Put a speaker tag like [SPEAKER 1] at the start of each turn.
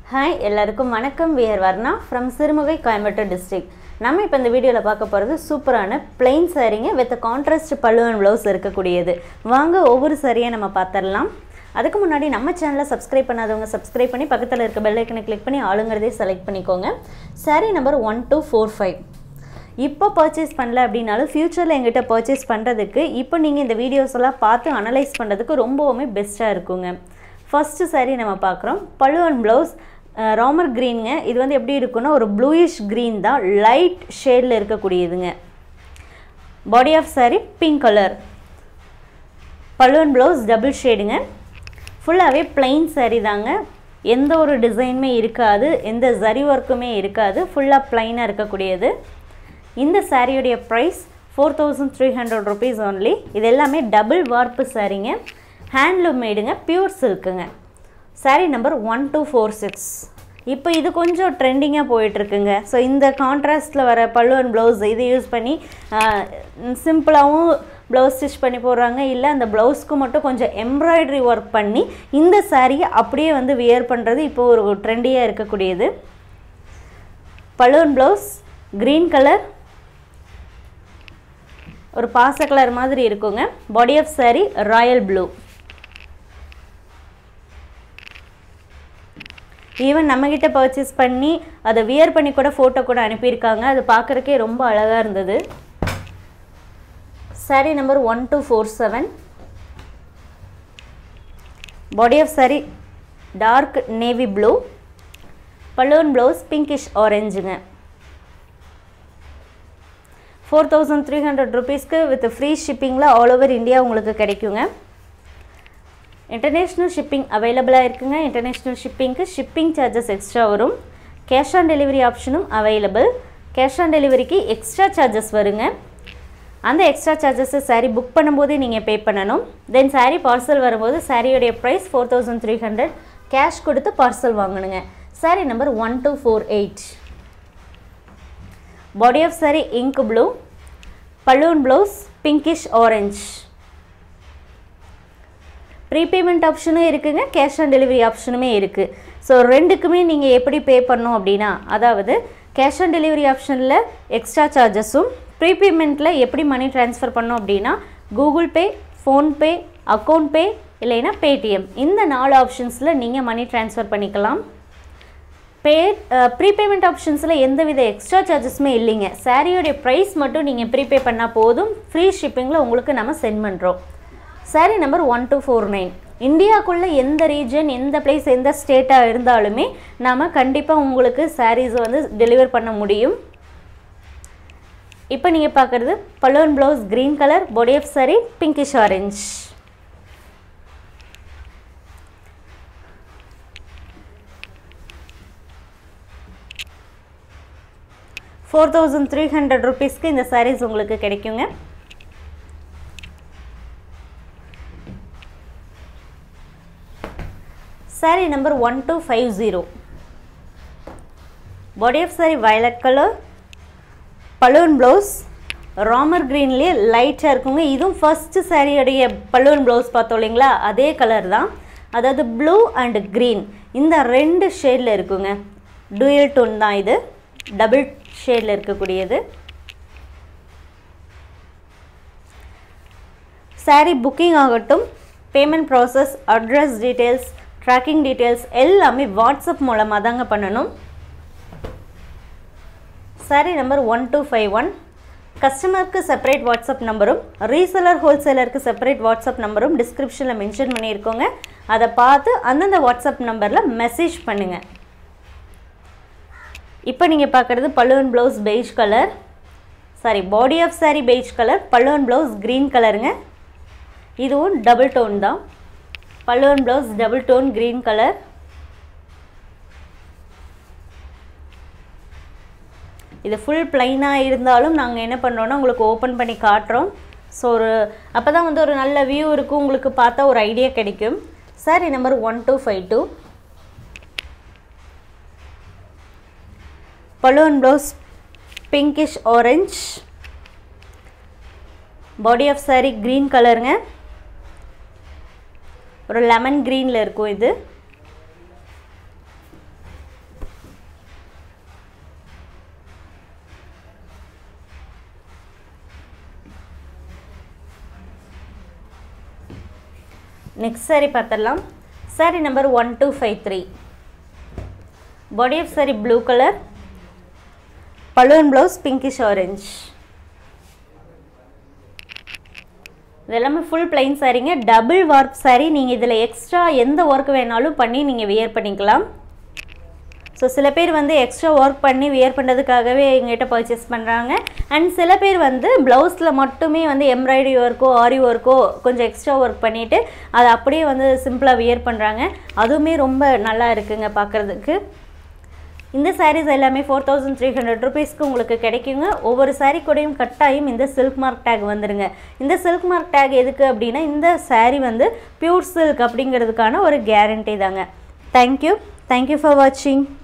[SPEAKER 1] hi எல்லாருக்கும் வணக்கம் we're Varna from Sirumugai Coimbatore district நம்ம இப்போ இந்த வீடியோவில் பார்க்க போகிறது சூப்பரான பிளெயின் சாரீங்க with contrast pallu and blouse இருக்கக்கூடியது வாங்க ஒவ்வொரு சாரியை நம்ம பார்த்துடலாம் அதுக்கு முன்னாடி நம்ம சேனலை சப்ஸ்கிரைப் பண்ணாதவங்க சப்ஸ்கிரைப் பண்ணி பக்கத்தில் இருக்க பெல் ஐக்கனை கிளிக் பண்ணி ஆளுங்கிறதே செலக்ட் பண்ணிக்கோங்க sari number one two four five இப்போ பர்ச்சேஸ் பண்ணல அப்படின்னாலும் ஃப்யூச்சரில் எங்கிட்ட பர்ச்சேஸ் பண்ணுறதுக்கு இப்போ நீங்கள் இந்த வீடியோஸ் எல்லாம் பார்த்து அனலைஸ் பண்ணுறதுக்கு ரொம்பவுமே பெஸ்ட்டாக இருக்குங்க ஃபஸ்ட்டு saree நம்ம பார்க்குறோம் பழு அண்ட் ப்ளவுஸ் ராமர் க்ரீனுங்க இது வந்து எப்படி இருக்குன்னா ஒரு ப்ளூயிஷ் க்ரீன் தான் லைட் ஷேடில் இருக்கக்கூடியதுங்க body of saree pink colour பழு அண்ட் ப்ளவுஸ் டபுள் ஷேடுங்க ஃபுல்லாகவே plain saree தாங்க எந்த ஒரு டிசைனுமே இருக்காது எந்த ஜரி ஒர்க்குமே இருக்காது ஃபுல்லாக ப்ளைனாக இருக்கக்கூடியது இந்த சாரியுடைய price four thousand three hundred rupees only இது எல்லாமே டபுள் வார்ப்பு சாரீங்க ஹேண்ட்லூம் மேடுங்க பியூர் சில்க்குங்க sari number one two four six இப்போ இது கொஞ்சம் ட்ரெண்டிங்காக போயிட்டுருக்குங்க ஸோ இந்த கான்ட்ராஸ்டில் வர பல்லு அண்ட் ப்ளவுஸ் இது யூஸ் பண்ணி சிம்பிளாகவும் ப்ளவுஸ் ஸ்டிச் பண்ணி போடுறாங்க இல்லை அந்த ப்ளவுஸ்க்கு மட்டும் கொஞ்சம் எம்ப்ராய்டரி ஒர்க் பண்ணி இந்த சாரியை அப்படியே வந்து வியர் பண்ணுறது இப்போ ஒரு ட்ரெண்டியாக இருக்கக்கூடியது பலூன் ப்ளவுஸ் க்ரீன் கலர் ஒரு பாச கலர் மாதிரி இருக்குங்க body of sari royal blue even நம்மக்கிட்ட பர்ச்சேஸ் பண்ணி அதை வியர் பண்ணி கூட ஃபோட்டோ கூட அனுப்பியிருக்காங்க அது பார்க்குறக்கே ரொம்ப அழகாக இருந்தது sari number one two four seven body of sari dark navy blue பலூன் ப்ளவுஸ் பிங்கிஷ் ஆரஞ்சுங்க ஃபோர் தௌசண்ட் த்ரீ ஹண்ட்ரட் ருபீஸ்க்கு வித் ஃப்ரீ ஷிப்பிங்கில் ஆல் ஓவர் இந்தியா உங்களுக்கு கிடைக்குங்க இன்டர்நேஷ்னல் ஷிப்பிங் அவைலபிளாக இருக்குங்க இன்டர்நேஷ்னல் ஷிப்பிங்க்கு ஷிப்பிங் சார்ஜஸ் எக்ஸ்ட்ரா வரும் கேஷ் ஆன் டெலிவரி ஆப்ஷனும் அவைலபிள் கேஷ் ஆன் டெலிவரிக்கு எக்ஸ்ட்ரா சார்ஜஸ் வருங்க அந்த எக்ஸ்ட்ரா சார்ஜஸை சாரீ புக் பண்ணும்போதே நீங்கள் பே பண்ணணும் தென் சாரீ பார்சல் வரும்போது சாரியோடைய price four thousand three hundred cash கொடுத்து பார்சல் வாங்கணுங்க sari number one two four eight body of sari ink blue பலூன் ப்ளவுஸ் பிங்கிஷ் ஆரஞ்ச் ப்ரீபேமெண்ட் ஆப்ஷனும் இருக்குங்க கேஷ் ஆன் டெலிவரி ஆப்ஷனுமே இருக்குது ஸோ ரெண்டுக்குமே நீங்கள் எப்படி பே பண்ணணும் அப்படின்னா அதாவது கேஷ் ஆன் டெலிவரி ஆப்ஷனில் எக்ஸ்ட்ரா சார்ஜஸும் ப்ரீபேமெண்ட்டில் எப்படி மணி ட்ரான்ஸ்ஃபர் பண்ணோம் அப்படின்னா Google pay PhonePe account pay இல்லைன்னா பேடிஎம் இந்த நாலு ஆப்ஷன்ஸில் நீங்கள் மணி ட்ரான்ஸ்ஃபர் பண்ணிக்கலாம் பே ப்ரீபேமெண்ட் ஆப்ஷன்ஸில் எந்தவித எக்ஸ்ட்ரா சார்ஜஸுமே இல்லைங்க சாரியோடைய ப்ரைஸ் மட்டும் நீங்கள் ப்ரீபே பண்ணால் போதும் ஃப்ரீ ஷிப்பிங்கில் உங்களுக்கு நம்ம சென்ட் பண்ணுறோம் sari number one two four nine இந்தியாவுக்குள்ளே எந்த ரீஜன் எந்த பிளேஸ் எந்த ஸ்டேட்டாக இருந்தாலுமே நாம் கண்டிப்பாக உங்களுக்கு சாரீஸை வந்து டெலிவர் பண்ண முடியும் இப்போ நீங்கள் பார்க்குறது பலூன் blouse green colour body of sari pinkish orange four thousand three hundred ருபீஸ்க்கு இந்த சாரீஸ் உங்களுக்கு கிடைக்குங்க sari number one two five zero body of sari violet colour பலூன் ப்ளவுஸ் ராமர் க்ரீன்லேயே லைட்டாக இருக்குங்க இதுவும் ஃபஸ்ட்டு சாரியோடைய பலூன் ப்ளவுஸ் பார்த்தோம் இல்லைங்களா அதே கலர் தான் அதாவது ப்ளூ அண்ட் க்ரீன் இந்த ரெண்டு ஷேடில் இருக்குங்க டூயல் டோன் தான் இது டபுள் ஷேடில் இருக்கக்கூடியது சாரீ புக்கிங் ஆகட்டும் payment process address details tracking details எல்லாமே வாட்ஸ்அப் மூலமாக தாங்க பண்ணணும் sari number one two five one கஸ்டமருக்கு செப்பரேட் வாட்ஸ்அப் நம்பரும் ரீசெலர் ஹோல்சேலருக்கு செப்பரேட் வாட்ஸ்அப் நம்பரும் டிஸ்கிரிப்ஷனில் மென்ஷன் பண்ணியிருக்கோங்க அதை பார்த்து அந்தந்த வாட்ஸ்அப் நம்பரில் மெசேஜ் பண்ணுங்கள் இப்போ நீங்கள் பார்க்குறது பல்லுவன் blouse beige colour sari body of sari beige colour பல்லுவன் ப்ளவுஸ் க்ரீன் கலருங்க இதுவும் டபுள் டோன் தான் பல்லுவன் blouse double tone green colour இது ஃபுல் ப்ளைனாக இருந்தாலும் நாங்கள் என்ன பண்ணுறோன்னா உங்களுக்கு ஓப்பன் பண்ணி காட்டுறோம் ஸோ ஒரு அப்போ தான் வந்து ஒரு நல்ல வியூ இருக்கும் உங்களுக்கு பார்த்தா ஒரு ஐடியா கிடைக்கும் sari number one two five two பலூன் blouse pinkish orange body of sari green கலருங்க ஒரு லெமன் க்ரீனில் இருக்கும் இது நெக்ஸ்ட் saree பார்த்துடலாம் saree number one two five three body of saree blue colour பலூன் ப்ளவுஸ் பிங்கிஷ் ஆரஞ்ச் இது எல்லாமே ஃபுல் பிளைன் சாரீங்க டபுள் வார்ப் saree நீங்கள் இதில் எக்ஸ்ட்ரா எந்த ஒர்க் வேணாலும் பண்ணி நீங்கள் வியர் பண்ணிக்கலாம் ஸோ சில பேர் வந்து எக்ஸ்ட்ரா ஒர்க் பண்ணி வியர் பண்ணுறதுக்காகவே எங்ககிட்ட பர்ச்சேஸ் பண்ணுறாங்க அண்ட் சில பேர் வந்து ப்ளவுஸில் மட்டுமே வந்து எம்ப்ராய்டரி ஒர்க்கோ ஆரி ஒர்க்கோ கொஞ்சம் எக்ஸ்ட்ரா ஒர்க் பண்ணிவிட்டு அதை அப்படியே வந்து சிம்பிளாக வியர் பண்ணுறாங்க அதுவுமே ரொம்ப நல்லா இருக்குங்க பார்க்குறதுக்கு இந்த சாரீஸ் எல்லாமே ஃபோர் தௌசண்ட் த்ரீ ஹண்ட்ரட் ருபீஸ்க்கு உங்களுக்கு கிடைக்குங்க ஒவ்வொரு சாரீ கூடயும் கட்டாயம் இந்த சில்க் மார்க் டேக் வந்துருங்க இந்த சில்க் மார்க் டேக் எதுக்கு அப்படின்னா இந்த சாரீ வந்து பியூர் சில்க் அப்படிங்கிறதுக்கான ஒரு கேரண்டி தாங்க தேங்க்யூ தேங்க்யூ ஃபார் வாட்சிங்